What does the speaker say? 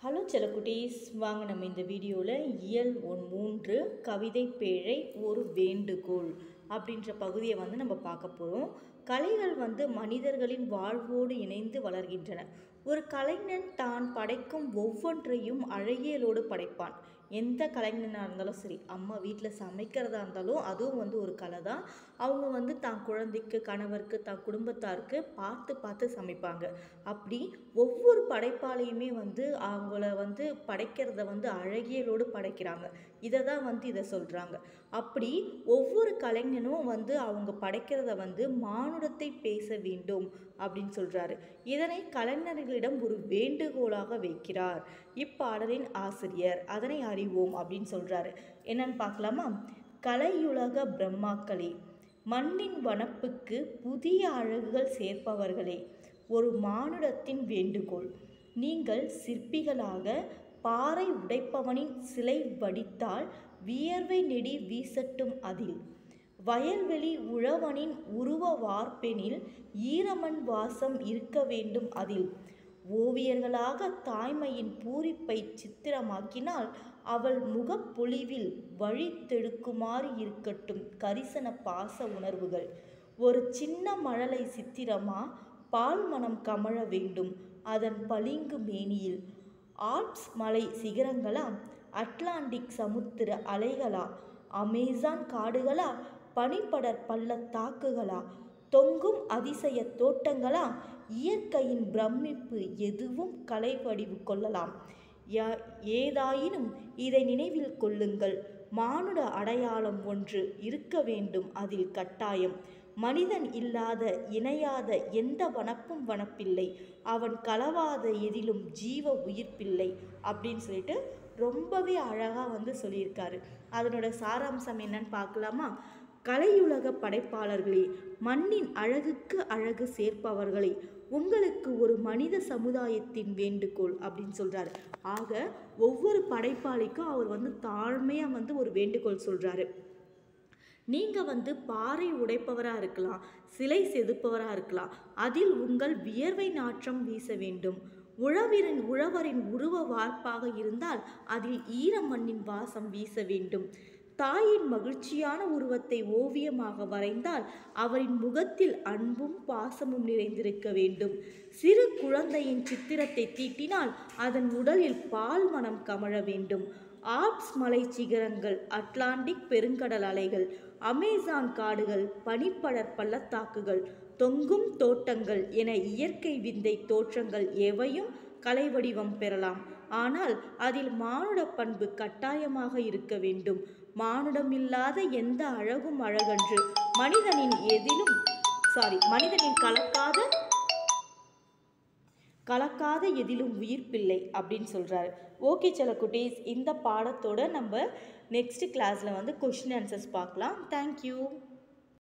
hello செல்லக்குட்டீஸ் வாங்க நம்ம இந்த வீடியோவில் இயல் ஒன் மூன்று கவிதை பேழை ஒரு வேண்டுகோள் அப்படின்ற பகுதியை வந்து நம்ம பார்க்க போகிறோம் கலைகள் வந்து மனிதர்களின் வாழ்வோடு இணைந்து வளர்கின்றன ஒரு கலைஞன் தான் படைக்கும் ஒவ்வொன்றையும் அழகியலோடு படைப்பான் எந்த கலைஞனாக இருந்தாலும் சரி அம்மா வீட்டில் சமைக்கிறதா இருந்தாலும் அதுவும் வந்து ஒரு கலை தான் அவங்க வந்து தான் குழந்தைக்கு கணவருக்கு தான் குடும்பத்தாருக்கு பார்த்து பார்த்து சமைப்பாங்க அப்படி ஒவ்வொரு படைப்பாளையுமே வந்து அவங்கள வந்து படைக்கிறத வந்து அழகியலோடு படைக்கிறாங்க இதை தான் வந்து இதை சொல்கிறாங்க அப்படி ஒவ்வொரு கலைஞனும் வந்து அவங்க படைக்கிறத வந்து மானுடத்தை பேச வேண்டும் அப்படின்னு சொல்கிறாரு இதனை கலைஞர்களிடம் ஒரு வேண்டுகோளாக வைக்கிறார் இப்பாடலின் ஆசிரியர் அதனை அறிவோம் அப்படின்னு சொல்கிறாரு என்னன்னு பார்க்கலாமா கலையுலக பிரம்மாக்களே மண்ணின் வனப்புக்கு புதிய அழகுகள் சேர்ப்பவர்களே ஒரு மானுடத்தின் வேண்டுகோள் நீங்கள் சிற்பிகளாக பாறை உடைப்பவனின் சிலை வடித்தால் வியர்வை நெடி வீசட்டும் அதில் வயல்வெளி உழவனின் உருவ வார்ப்பெனில் ஈரமண் வாசம் இருக்க வேண்டும் அதில் ஓவியர்களாக தாய்மையின் பூரிப்பை சித்திரமாக்கினால் அவள் முகப்பொழிவில் வழித்தெடுக்குமாறு இருக்கட்டும் கரிசன பாச உணர்வுகள் ஒரு சின்ன மழலை சித்திரமா பால் மனம் கமழ வேண்டும் அதன் பளிங்கு மேனியில் ஆல்ப்ஸ் மலை சிகரங்களா அட்லாண்டிக் சமுத்திர அலைகளா அமேசான் காடுகளா பனிப்படர் பள்ளத்தாக்குகளா தொங்கும் அதிசய தோட்டங்களா இயற்கையின் பிரமிப்பு எதுவும் கலை வடிவு கொள்ளலாம் ஏதாயினும் இதை நினைவில் கொள்ளுங்கள் மானுட அடையாளம் ஒன்று இருக்க வேண்டும் அதில் கட்டாயம் மனிதன் இல்லாத இணையாத எந்த வனப்பும் வனப்பில்லை அவன் கலவாத எதிலும் ஜீவ உயிர்ப்பில்லை அப்படின்னு சொல்லிட்டு ரொம்பவே அழகாக வந்து சொல்லியிருக்காரு அதனோட சாராம்சம் என்னன்னு பார்க்கலாமா கலையுலக படைப்பாளர்களே மண்ணின் அழகுக்கு அழகு சேர்ப்பவர்களே உங்களுக்கு ஒரு மனித சமுதாயத்தின் வேண்டுகோள் அப்படின்னு சொல்கிறாரு ஆக ஒவ்வொரு படைப்பாளிக்கும் அவர் வந்து தாழ்மையாக வந்து ஒரு வேண்டுகோள் சொல்கிறாரு நீங்கள் வந்து பாறை உடைப்பவராக இருக்கலாம் சிலை செதுப்பவராக இருக்கலாம் அதில் உங்கள் வியர்வை நாற்றம் வீச வேண்டும் உழவரின் உழவரின் உருவ வார்ப்பாக இருந்தால் அதில் ஈர மண்ணின் வாசம் வீச வேண்டும் தாயின் மகிழ்ச்சியான உருவத்தை ஓவியமாக வரைந்தால் அவரின் முகத்தில் அன்பும் பாசமும் நிறைந்திருக்க வேண்டும் சிறு குழந்தையின் சித்திரத்தை தீட்டினால் அதன் உடலில் பால் மனம் கமழ வேண்டும் ஆப்ஸ் மலை சிகரங்கள் அட்லாண்டிக் பெருங்கடல் அலைகள் அமேசான் காடுகள் பனிப்படர் பள்ளத்தாக்குகள் தொங்கும் தோட்டங்கள் என இயற்கை விந்தை தோற்றங்கள் எவையும் கலை வடிவம் பெறலாம் ஆனால் அதில் மானுட பண்பு கட்டாயமாக இருக்க வேண்டும் மானுடம் இல்லாத எந்த அழகும் அழகன்று மனிதனின் எதிலும் சாரி மனிதனின் கலக்காத கலக்காத எதிலும் உயிர்ப்பில்லை அப்படின்னு சொல்கிறாரு ஓகே சில குட்டீஸ் இந்த பாடத்தோட நம்ம நெக்ஸ்ட் கிளாஸில் வந்து கொஷின் ஆன்சர்ஸ் பார்க்கலாம் தேங்க்யூ